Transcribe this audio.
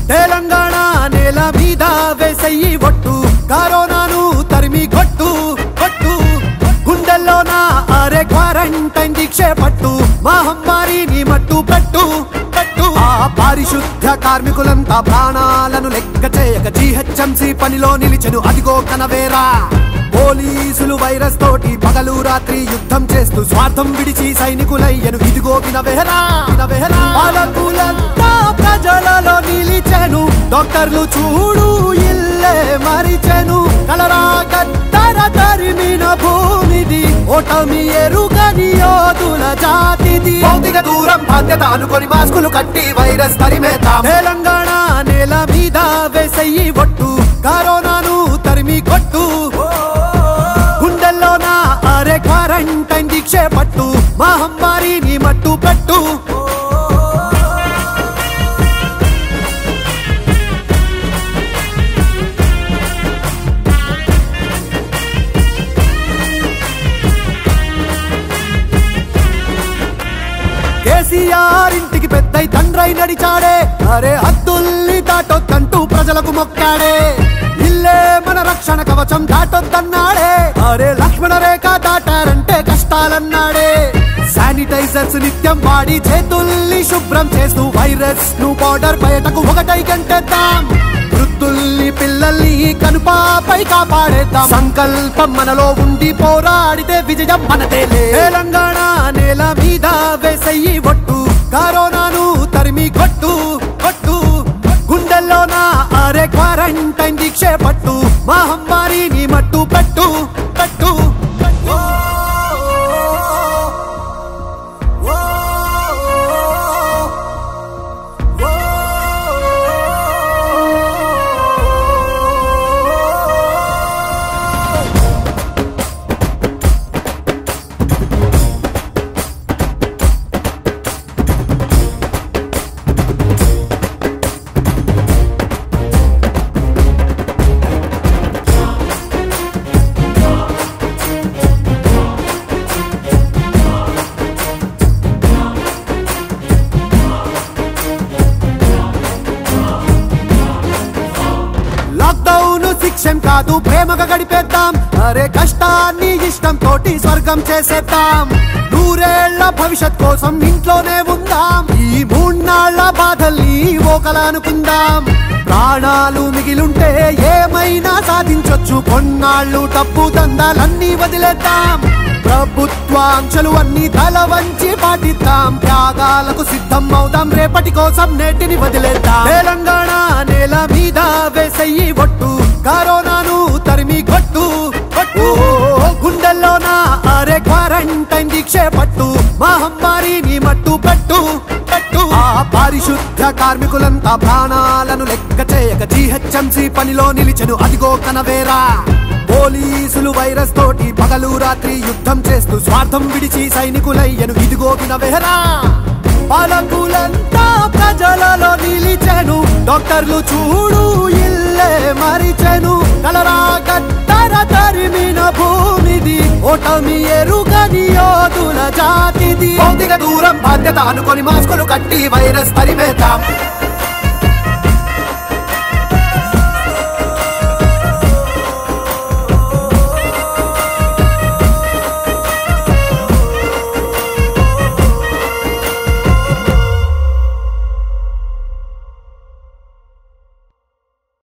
తెలంగాణ నేల మీద వేసయ్యి ఒట్టు కరోనాను తరిమి కొట్టు కొట్టు గుండెల్లోన అరే క్వారంటైన్ దీక్ష పట్టు మహమ్మారిని మట్టు పెట్టు పెట్టు ఆ పారిశుద్ధ కార్మికులంతా ప్రాణాలను లెక్క చేయక జీహెచ్ఎంసీ పనిలో నిలిచెను అదిగో కనవేరా పోలీసులు వైరస్ తోటి పగలు రాత్రి యుద్ధం చేస్తూ స్వార్థం విడిచి సైనికులయ్యను ఇదిగో వినవేరా వినవేరా పాలకులంతా ప్రజలలో నిలిచెను డాక్టర్లు చూడు ఇల్లే మరిచెను కలరా గద్దర తరిమిన భూమిది ఓటమి ఎరుగని యోధుల జాతిది భౌతిక దూరం బాధ్యత అనుకొని మాస్కులు కట్టి వైరస్ తరిమేతాం తెలంగాణ నేల మీద వేసయ్యి ఒట్టు కరోనాను తరిమి కొట్టు గుండెల్లోన అరే క్వారంటైన్ దీక్ష పట్టు మహమ్మారిని మట్టు పెట్టు కేసీఆర్ ఇంటికి పెద్దై తండ్రై నడిచాడే అరే హద్దుల్ని దాటొద్దంటూ ప్రజలకు మొక్కాడే ఇల్లే మన రక్షణ కవచం దాటొద్దన్నాడే అరే లక్ష్మణ రేఖ దాటారంటే కష్టాలన్నాడే శానిటైజర్స్ నిత్యం వాడి చేతుల్ని శుభ్రం చేస్తూ వైరస్ ను బార్డర్ బయటకు ఒకటై గంటేద్దాం వృద్ధుల్ని పిల్లల్ని కనుపాపై కాపాడేద్దాం సంకల్పం మనలో ఉండి పోరాడితే విజయం మనదేలే తెలంగాణ నేల మీద వేసయ్యి ఒట్టు కరోనాను తరిమి కొట్టు కొట్టు గుండెల్లోన అరే క్వారంటైన్ దీక్ష పట్టు మహమ్మారిని మట్టు పెట్టు పెట్టు పెట్టు. ఓ, ఓ, ఓ. లాక్డౌన్ శిక్షం కాదు ప్రేమగా గడిపేద్దాం అరే కష్టాన్ని ఇష్టం తోటి స్వర్గం చేసేద్దాం నూరేళ్ల భవిష్యత్ కోసం ఇంట్లోనే ఉందాం ఈ మూన్నాళ్ల బాధల్ని ఓకలానుకుందాం ప్రాణాలు మిగిలుంటే ఏమైనా సాధించొచ్చు కొన్నాళ్ళు డబ్బు దందాలన్నీ వదిలేద్దాం ప్రభుత్వాంక్షలు అన్ని తల వంచి పాటిద్దాం త్యాగాలకు సిద్ధం అవుదాం రేపటి కోసం నేటిని వదిలేద్దాం తెలంగాణ నేల మీద వేసయ్యి ఒట్టు కరోనాను తరిమి కొట్టు కొట్టు గుండెల్లోన అరే క్వారంటైన్ దీక్ష పట్టు మహమ్మారిని మట్టు పెట్టు పెట్టు ఆ పారిశుద్ధ కార్మికులంతా ప్రాణాలను లెక్క చేయక జీహెచ్ఎంసీ పనిలో నిలిచెను అదిగో కనవేరా పోలీసులు వైరస్ తోటి పగలు రాత్రి యుద్ధం చేస్తూ స్వార్థం విడిచి సైనికులయ్యను ఇదిగో వినవేరా పాలకులంతా ప్రజలలో నిలిచెను డాక్టర్లు చూడు ఇల్లే మరిచెను కలరా గద్దర తరిమిన భూమిది ఓటమి ఎరుగని యోధుల జాతిది భౌతిక దూరం బాధ్యత అనుకొని మాస్కులు కట్టి వైరస్ తరిమేతాం